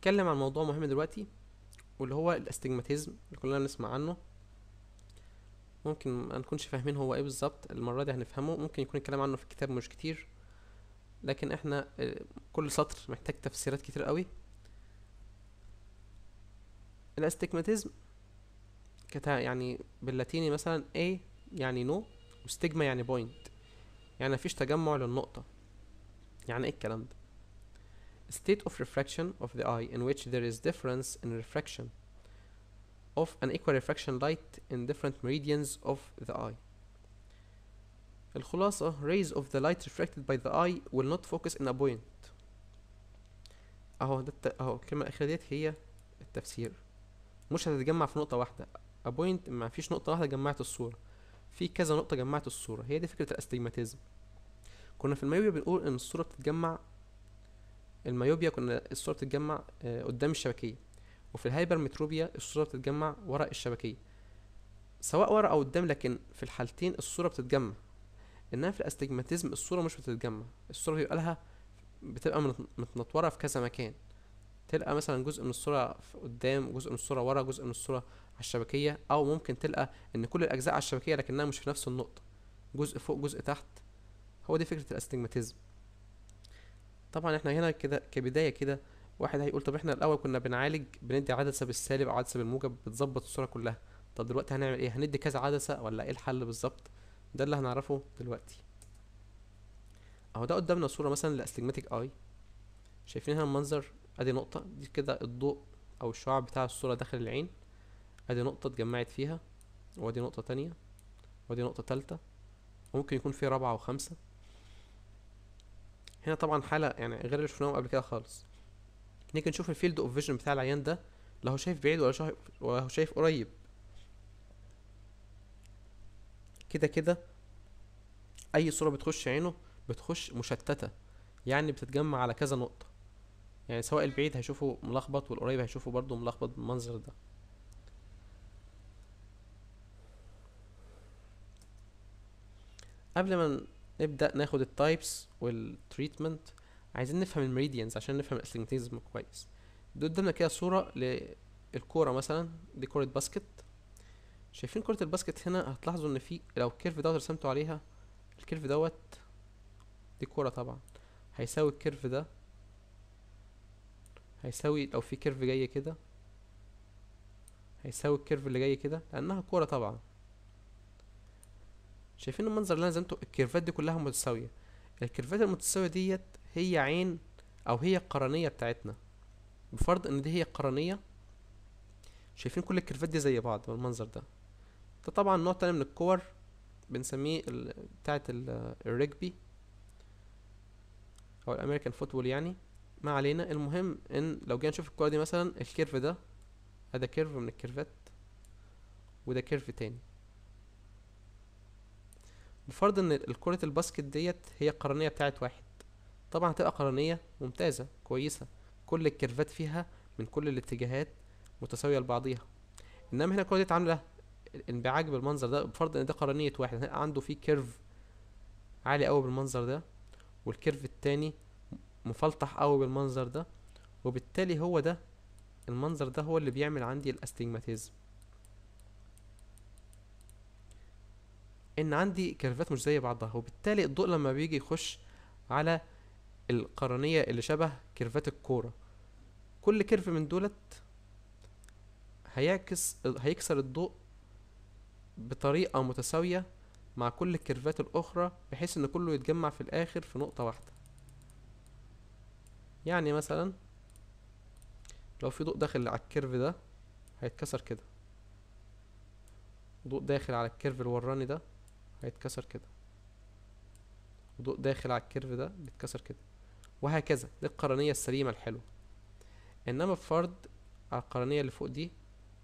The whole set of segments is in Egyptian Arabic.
هنتكلم عن موضوع مهم دلوقتي واللي هو الاستجماتيزم اللي كلنا نسمع عنه ممكن ما نكونش فاهمين هو ايه بالظبط المرة دي هنفهمه ممكن يكون الكلام عنه في الكتاب مش كتير لكن احنا آه، كل سطر محتاج تفسيرات كتير قوي الاستجماتيزم كتا يعني باللاتيني مثلا A يعني نو وستيجما يعني بوينت يعني مفيش تجمع للنقطة يعني ايه الكلام ده state of refraction of the eye in which there is difference in refraction of an equal refraction light in different meridians of the eye الخلاصة rays of the light refracted by the eye will not focus in a point اهو ده الت... اهو الكلمة الأخيرة ديت هي التفسير مش هتتجمع في نقطة واحدة a point ما فيش نقطة واحدة جمعت الصورة في كذا نقطة جمعت الصورة هي دي فكرة الاستجماتيزم كنا في الميوبيا بنقول ان الصورة بتتجمع الميوبيا كنا الصورة بتتجمع آه، قدام الشبكية وفي الهايبرمتروبيا الصورة بتتجمع وراء الشبكية سواء ورا او قدام لكن في الحالتين الصورة بتتجمع انما في الاستجماتيزم الصورة مش بتتجمع الصورة بيبقى لها بتبقى مت- متنطورة في كذا مكان تلقى مثلا جزء من الصورة في قدام جزء من الصورة ورا جزء من الصورة على الشبكية او ممكن تلقى ان كل الاجزاء على الشبكية لكنها مش في نفس النقطة جزء فوق جزء تحت هو دي فكرة الاستجماتيزم طبعا احنا هنا كده كبداية كده واحد هيقول طب احنا الاول كنا بنعالج بندي عدسة بالسالب او عدسة بالموجب بتظبط الصورة كلها طب دلوقتي هنعمل ايه هندي كذا عدسة ولا ايه الحل بالظبط ده اللي هنعرفه دلوقتي اهو ده قدامنا صورة مثلا لاستجماتيك اي شايفين هنا المنظر ادي نقطة دي كده الضوء او الشعاع بتاع الصورة داخل العين ادي نقطة اتجمعت فيها وادي نقطة تانية وادي نقطة تالتة وممكن يكون في رابعة وخمسة هنا طبعا حالة يعني غير اللي شفناهم قبل كده خالص نيجي نشوف الفيلد اوف فيجن بتاع العيان ده لا هو شايف بعيد ولا شايف ولا هو شايف قريب كده كده اي صورة بتخش عينه بتخش مشتتة يعني بتتجمع على كذا نقطة يعني سواء البعيد هيشوفه ملخبط والقريب هيشوفه برضه ملخبط بالمنظر ده قبل ما نبدأ ناخد التايبس والتريتمنت عايزين نفهم المريديانز عشان نفهم الاستجماتيزم كويس دي قدامنا كده صورة للكورة مثلا دي كورة باسكت شايفين كرة الباسكت هنا هتلاحظوا ان في لو الكيرف دوت رسمته عليها الكيرف دوت دي كورة طبعا هيساوي الكيرف ده هيساوي لو في كيرف جاي كده هيساوي الكيرف اللي جاي كده لانها كورة طبعا شايفين المنظر اللي انا رسمته الكيرفات دي كلها متساوية الكيرفات المتساوية ديت هي عين او هي القرنية بتاعتنا بفرض ان دي هي القرنية شايفين كل الكيرفات دي زي بعض بالمنظر ده ده طبعا نوع تاني من الكور بنسميه ال- بتاعة ال- الرجبي او الامريكان فوتبول يعني ما علينا المهم ان لو جينا نشوف الكورة دي مثلا الكيرف ده هذا كيرف من الكيرفات وده كيرف تاني بفرض ان الكرة الباسكت ديت هي القرنية بتاعت واحد طبعا هتبقى قرنية ممتازة كويسة كل الكيرفات فيها من كل الاتجاهات متساوية لبعضيها انما هنا الكرة ديت عاملة انبعاج بالمنظر ده بفرض ان ده قرنية واحد هيبقى عنده فيه كيرف عالي قوي بالمنظر ده والكيرف التاني مفلطح قوي بالمنظر ده وبالتالي هو ده المنظر ده هو اللي بيعمل عندي الاستجماتيزم ان عندي كيرفات مش زي بعضها وبالتالي الضوء لما بيجي يخش على القرنية اللي شبه كيرفات الكورة كل كيرف من دولت هيعكس هيكسر الضوء بطريقة متساوية مع كل الكيرفات الأخرى بحيث إن كله يتجمع في الآخر في نقطة واحدة يعني مثلا لو في ضوء داخل على الكيرف ده هيتكسر كده ضوء داخل على الكيرف الوراني ده هيتكسر كده وضوء داخل على الكيرف ده بيتكسر كده وهكذا دي القرنية السليمة الحلوة انما بفرض على القرنية اللي فوق دي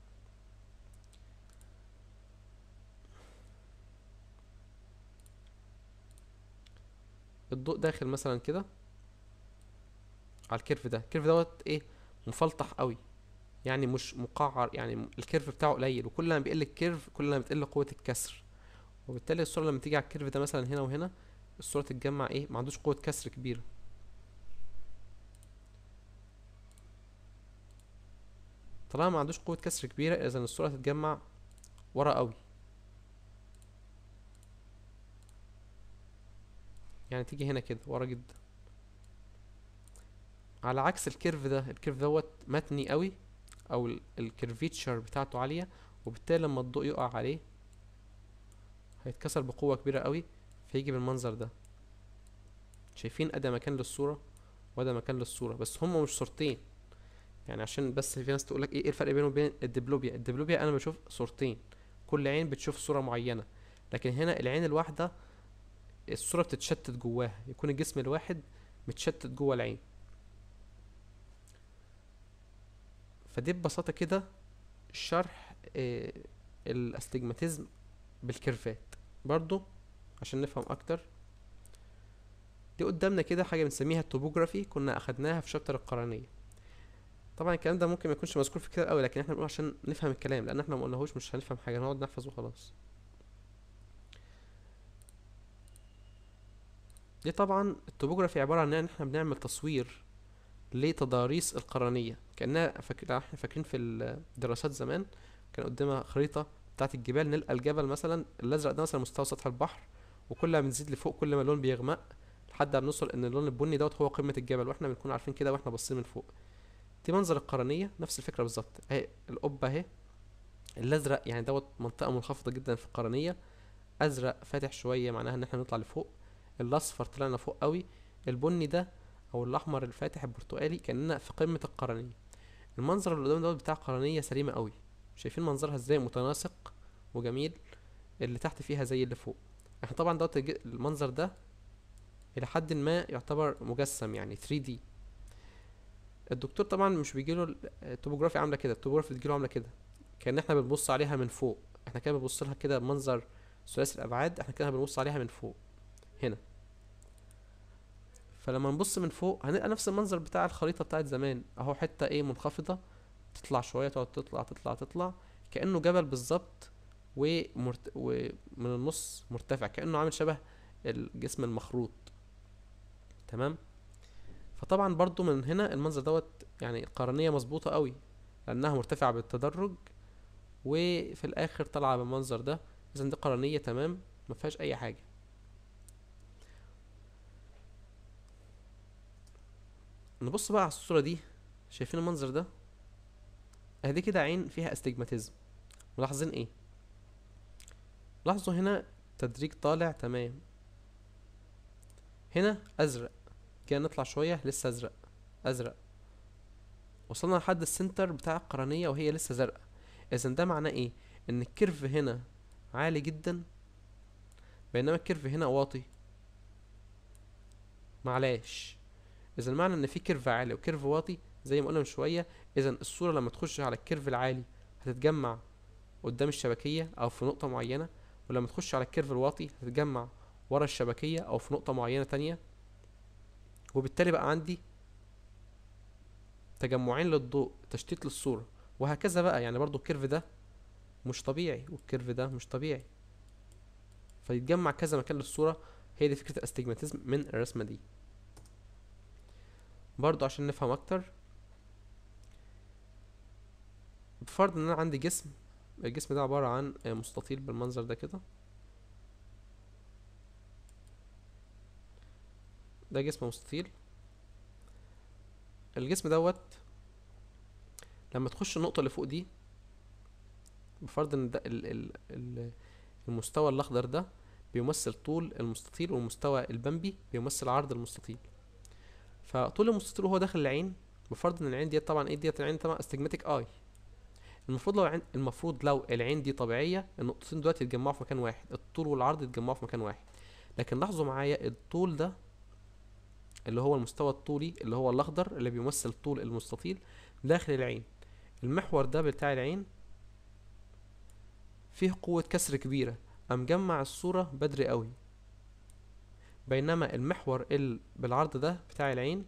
الضوء داخل مثلا كده على الكيرف ده الكيرف دوت ايه مفلطح قوي يعني مش مقعر يعني الكيرف بتاعه قليل وكل ما بيقل الكيرف كل ما بتقل قوة الكسر وبالتالي الصورة لما تيجي على الكيرف ده مثلا هنا وهنا الصورة تتجمع ايه ما عندوش قوة كسر كبيرة طالما ما عندوش قوة كسر كبيرة اذا الصورة هتتجمع ورا قوي يعني تيجي هنا كده ورا جدا على عكس الكيرف ده الكيرف دوت متني قوي او الكيرفيتشر بتاعته عالية وبالتالي لما الضوء يقع عليه هيتكسر بقوة كبيرة قوي فيجي بالمنظر ده شايفين ادي مكان للصورة وده مكان للصورة بس هما مش صورتين يعني عشان بس في ناس تقولك ايه إيه الفرق بينه وبين الدبلوبيا الدبلوبيا انا بشوف صورتين كل عين بتشوف صورة معينة لكن هنا العين الواحدة الصورة بتتشتت جواها يكون الجسم الواحد متشتت جوه العين فدي ببساطة كده شرح آه الاستجماتيزم بالكيرفات برضو عشان نفهم اكتر دي قدامنا كده حاجة بنسميها التوبوجرافي كنا اخدناها في شابتر القرنية طبعا الكلام ده ممكن ما يكونش مذكور في الكتاب قوي لكن احنا بنقول عشان نفهم الكلام لان احنا ما قلناهوش مش هنفهم حاجة نقعد نحفظ وخلاص دي طبعا التوبوجرافي عبارة عن ان احنا بنعمل تصوير لتضاريس القرنية كأنها فاكر احنا فاكرين في الدراسات زمان كان قدامنا خريطة بتاعت الجبال نلقى الجبل مثلا الازرق ده مثلا مستوى سطح البحر وكل ما بنزيد لفوق كل ما اللون بيغمق لحد ما بنوصل ان اللون البني دوت هو قمة الجبل واحنا بنكون عارفين كده واحنا باصين من فوق دي منظر القرنية نفس الفكرة بالظبط اهي القبة اهي الازرق يعني دوت منطقة منخفضة جدا في القرنية ازرق فاتح شوية معناها ان احنا نطلع لفوق الاصفر طلعنا فوق قوي البني ده او الاحمر الفاتح البرتقالي كاننا في قمة القرنية المنظر اللي قدام دوت بتاع قرنية سليمة قوي شايفين منظرها ازاي متناسق وجميل اللي تحت فيها زي اللي فوق احنا طبعا دوت الج- المنظر ده الى حد ما يعتبر مجسم يعني 3D الدكتور طبعا مش بيجيله ال- التوبوجرافي عامله كده التوبوجرافي بتجيله عامله كده كان احنا بنبص عليها من فوق احنا كده بنبص لها كده بمنظر ثلاثي الابعاد احنا كده بنبص عليها من فوق هنا فلما نبص من فوق هنلقى نفس المنظر بتاع الخريطة بتاعت زمان اهو حتة ايه منخفضة تطلع شوية تقعد تطلع تطلع تطلع كأنه جبل بالظبط ومرت... ومن النص مرتفع كأنه عامل شبه الجسم المخروط تمام فطبعا برضو من هنا المنظر دوت يعني القرنية مظبوطة قوي لأنها مرتفعة بالتدرج وفي الآخر طالعة بالمنظر ده إذا دي قرنية تمام مفيهاش أي حاجة نبص بقى على الصورة دي شايفين المنظر ده اهي كده عين فيها استجماتيزم ملاحظين ايه لاحظوا هنا تدريج طالع تمام هنا ازرق كده نطلع شوية لسه ازرق ازرق وصلنا لحد السنتر بتاع القرنية وهي لسه زرقاء اذا ده معناه ايه ان الكيرف هنا عالي جدا بينما الكيرف هنا واطي معلش اذا المعنى ان في كيرف عالي وكيرف واطي زي ما قلنا من شويه اذا الصوره لما تخش على الكيرف العالي هتتجمع قدام الشبكيه او في نقطه معينه ولما تخش على الكيرف الواطي هتتجمع ورا الشبكيه او في نقطه معينه تانية وبالتالي بقى عندي تجمعين للضوء تشتيت للصوره وهكذا بقى يعني برضو الكيرف ده مش طبيعي والكيرف ده مش طبيعي فيتجمع كذا مكان للصوره هي دي فكره الاستجماتيزم من الرسمه دي برضو عشان نفهم اكتر بفرض ان انا عندي جسم الجسم ده عبارة عن آه، مستطيل بالمنظر ده كده ده جسم مستطيل الجسم دوت لما تخش النقطة اللي فوق دي بفرض ان ده ال ال ال المستوى الاخضر ده بيمثل طول المستطيل والمستوى البنبي بيمثل عرض المستطيل فطول المستطيل وهو داخل العين بفرض ان العين ديت طبعا ايه ديت العين طبعا استجماتيك اي المفروض لو العين المفروض لو العين دي طبيعيه النقطتين دلوقتي يتجمعوا في مكان واحد الطول والعرض يتجمعوا في مكان واحد لكن لاحظوا معايا الطول ده اللي هو المستوى الطولي اللي هو الاخضر اللي بيمثل طول المستطيل داخل العين المحور ده بتاع العين فيه قوة كسر كبيرة قام جمع الصورة بدري قوي بينما المحور ال بالعرض ده بتاع العين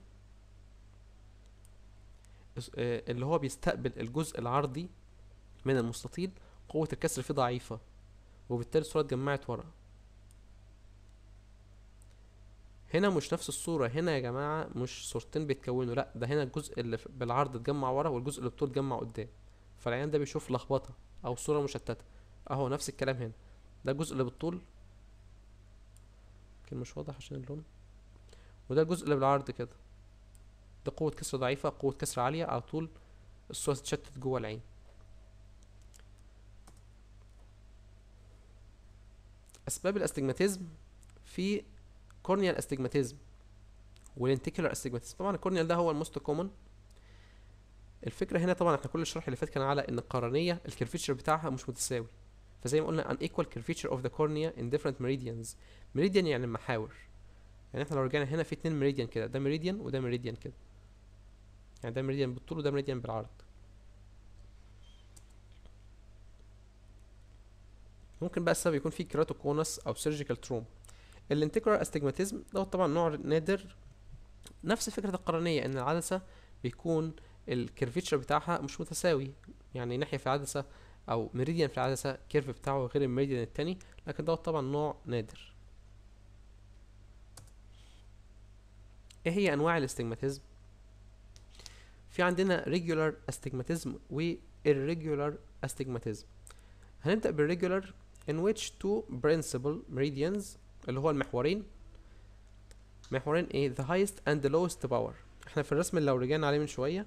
اس- آه، اللي هو بيستقبل الجزء العرضي من المستطيل قوة الكسر فيه ضعيفة وبالتالي الصورة اتجمعت ورا هنا مش نفس الصورة هنا يا جماعة مش صورتين بيتكونوا لا ده هنا الجزء اللي في- بالعرض اتجمع ورا والجزء اللي بالطول اتجمع قدام فالعيان ده بيشوف لخبطة او صورة مشتتة اهو نفس الكلام هنا ده الجزء اللي بالطول كان مش واضح عشان اللون وده الجزء اللي بالعرض كده ده قوة كسر ضعيفة قوة كسر عالية على طول الصورة تتشتت جوه العين اسباب الاستجماتيزم في كورنيال استجماتيزم والانتيكولار استجماتيزم طبعا الكورنيال ده هو الموست كومن الفكره هنا طبعا احنا كل الشرح اللي فات كان على ان القرنيه الكيرفيتشر بتاعها مش متساوي فزي ما قلنا an equal curvature of the cornea in different meridians meridian يعني محاور يعني احنا لو رجعنا هنا في اتنين ميريديان كده ده ميريديان وده ميريديان كده يعني ده ميريديان بالطول وده ميريديان بالعرض ممكن بقى السبب يكون فيه كيراتوكونس او سيرجيكال تروم الانتيكولار استجماتيزم دوت طبعا نوع نادر نفس فكرة القرنية ان العدسة بيكون الكيرفيتشر بتاعها مش متساوي يعني ناحية في العدسة او ميريديان في العدسة كيرف بتاعه غير الميريديان التاني لكن دوت طبعا نوع نادر ايه هي انواع الاستجماتيزم في عندنا regular astigmatism و irregular astigmatism هنبدأ بالregular in which two principal meridians اللي هو المحورين محورين ايه the highest and the lowest power احنا في الرسم اللي لو رجعنا عليه من شوية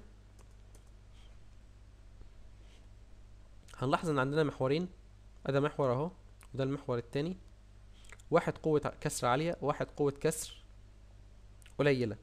هنلاحظ ان عندنا محورين ادي محور اهو وده المحور التاني واحد قوة كسر عالية وواحد قوة كسر قليلة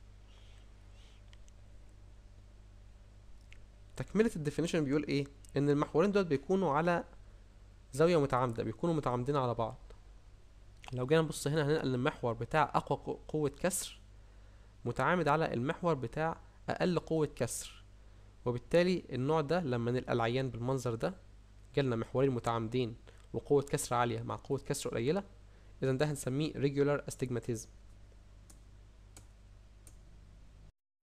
تكملة الديفينيشن بيقول ايه ان المحورين دول بيكونوا على زاوية متعامدة بيكونوا متعامدين على بعض لو جينا نبص هنا هنلقى ان المحور بتاع اقوى قوة كسر متعامد على المحور بتاع اقل قوة كسر وبالتالي النوع ده لما نلقى العيان بالمنظر ده جالنا محورين متعامدين وقوة كسر عالية مع قوة كسر قليلة اذا ده هنسميه regular astigmatism